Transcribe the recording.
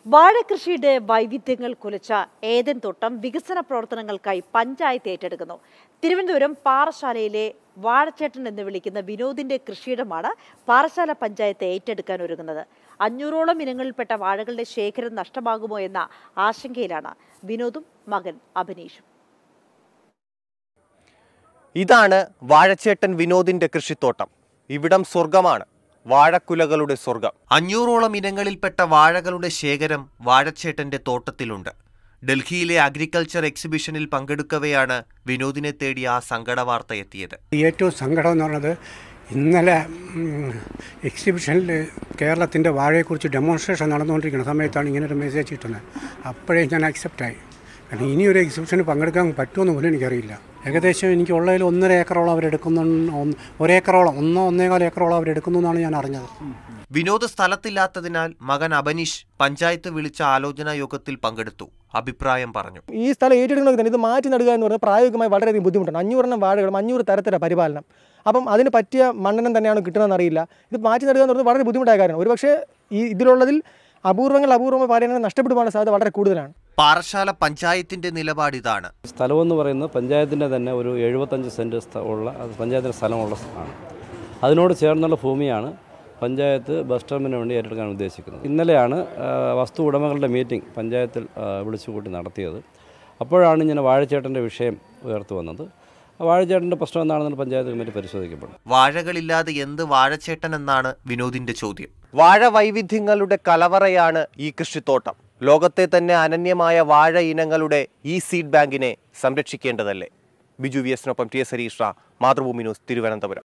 വാഴകൃഷിയുടെ വൈവിധ്യങ്ങൾ കുലച്ച ഏതൻ തോട്ടം വികസന പ്രവർത്തനങ്ങൾക്കായി പഞ്ചായത്ത് ഏറ്റെടുക്കുന്നു തിരുവനന്തപുരം പാറശാലയിലെ വാഴച്ചേട്ടൻ എന്ന് വിളിക്കുന്ന വിനോദിന്റെ കൃഷിയിടമാണ് പാറശാല പഞ്ചായത്ത് ഏറ്റെടുക്കാൻ ഒരുങ്ങുന്നത് അഞ്ഞൂറോളം ഇനങ്ങളിൽപ്പെട്ട വാഴകളുടെ ശേഖരം നഷ്ടമാകുമോ എന്ന ആശങ്കയിലാണ് വിനോദും മകൻ അഭിനീഷും ഇതാണ് വാഴച്ചേട്ടൻ വിനോദിന്റെ കൃഷിത്തോട്ടം ഇവിടം സ്വർഗമാണ് വാഴക്കുലകളുടെ സ്വർഗം അഞ്ഞൂറോളം ഇനങ്ങളിൽപ്പെട്ട വാഴകളുടെ ശേഖരം വാഴച്ചേട്ടന്റെ തോട്ടത്തിലുണ്ട് ഡൽഹിയിലെ അഗ്രികൾച്ചർ എക്സിബിഷനിൽ പങ്കെടുക്കവെയാണ് വിനോദിനെ തേടി ആ സങ്കടവാർത്ത എത്തിയത് ഏറ്റവും സങ്കടം എന്ന് പറഞ്ഞത് ഇന്നലെ എക്സിബിഷനിൽ കേരളത്തിൻ്റെ വാഴയെക്കുറിച്ച് ഡെമോൺസ്ട്രേഷൻ നടന്നുകൊണ്ടിരിക്കുന്ന സമയത്താണ് ഇങ്ങനെ ഒരു മെസ്സേജ് കിട്ടുന്നത് അപ്പോഴേ ഞാൻ അക്സെപ്റ്റായി കാരണം ഇനിയൊരു എക്സിബിഷന് പങ്കെടുക്കാൻ പറ്റുമെന്ന് പോലും എനിക്കറിയില്ല ഏകദേശം എനിക്ക് ഉള്ളതിൽ ഒന്നര ഏക്കറോളം അവരെടുക്കുന്നു ഒന്ന് ഒരേക്കറോളം ഒന്നോ ഒന്നേകാൽ ഏക്കറോളം അവരെടുക്കുന്നു എന്നാണ് ഞാൻ അറിഞ്ഞത് വിനോദ് സ്ഥലത്തില്ലാത്തതിനാൽ മകൻ അബനീഷ് പഞ്ചായത്ത് വിളിച്ച ആലോചനാ യോഗത്തിൽ പങ്കെടുത്തു അഭിപ്രായം പറഞ്ഞു ഈ സ്ഥലം ഏറ്റെടുക്കണമെങ്കിൽ തന്നെ ഇത് മാറ്റി നടുക എന്ന് പറഞ്ഞാൽ പ്രായോഗികമായി വളരെയധികം ബുദ്ധിമുട്ടാണ് അഞ്ഞൂറെണ്ണം വാഴകളും അഞ്ഞൂറ് തരത്തിലുള്ള പരിപാലനം അപ്പം അതിന് പറ്റിയ മണ്ണെണ്ണം തന്നെയാണ് കിട്ടുന്നതെന്ന് അറിയില്ല ഇത് മാറ്റി നടുക എന്ന് പറഞ്ഞാൽ വളരെ ബുദ്ധിമുട്ടായ കാര്യമാണ് ഒരുപക്ഷെ ഈ ഇതിലുള്ളതിൽ അപൂർവങ്ങൾ അപൂർവ പാലനങ്ങൾ നഷ്ടപ്പെടുവാനുള്ള സാധ്യത വളരെ കൂടുതലാണ് പാറശാല പഞ്ചായത്തിന്റെ നിലപാട് ഇതാണ് സ്ഥലമെന്ന് പറയുന്നത് പഞ്ചായത്തിൻ്റെ തന്നെ ഒരു എഴുപത്തഞ്ച് സെൻറ്റ് സ്ഥ- ഉള്ള അത് പഞ്ചായത്തിൻ്റെ സ്ഥലമുള്ള ആണ് അതിനോട് ചേർന്നുള്ള ഭൂമിയാണ് പഞ്ചായത്ത് ബസ് ടെർമിന് വേണ്ടി ഏറ്റെടുക്കാൻ ഉദ്ദേശിക്കുന്നത് ഇന്നലെയാണ് ആ, വസ്തു ഉടമകളുടെ മീറ്റിംഗ് പഞ്ചായത്തിൽ ആ, വിളിച്ചുകൂട്ടി നടത്തിയത് അപ്പോഴാണ് ഇങ്ങനെ വാഴച്ചേട്ടൻ്റെ വിഷയം ഉയർത്തു വന്നത് ആ വാഴച്ചേട്ടൻ്റെ പ്രശ്നം എന്താണെന്ന് പഞ്ചായത്ത് കമ്മിറ്റി പരിശോധിക്കപ്പെടും വാഴകളില്ലാതെ എന്ത് വാഴച്ചേട്ടൻ എന്നാണ് വിനോദിന്റെ ചോദ്യം വാഴ വൈവിധ്യങ്ങളുടെ കലവറയാണ് ഈ കൃഷിത്തോട്ടം ലോകത്തെ തന്നെ അനന്യമായ വാഴ ഇനങ്ങളുടെ ഈ സീഡ് ബാങ്കിനെ സംരക്ഷിക്കേണ്ടതല്ലേ ബിജു വി എസിനൊപ്പം T S Harish Mathrubhumi news Thiruvananthapuram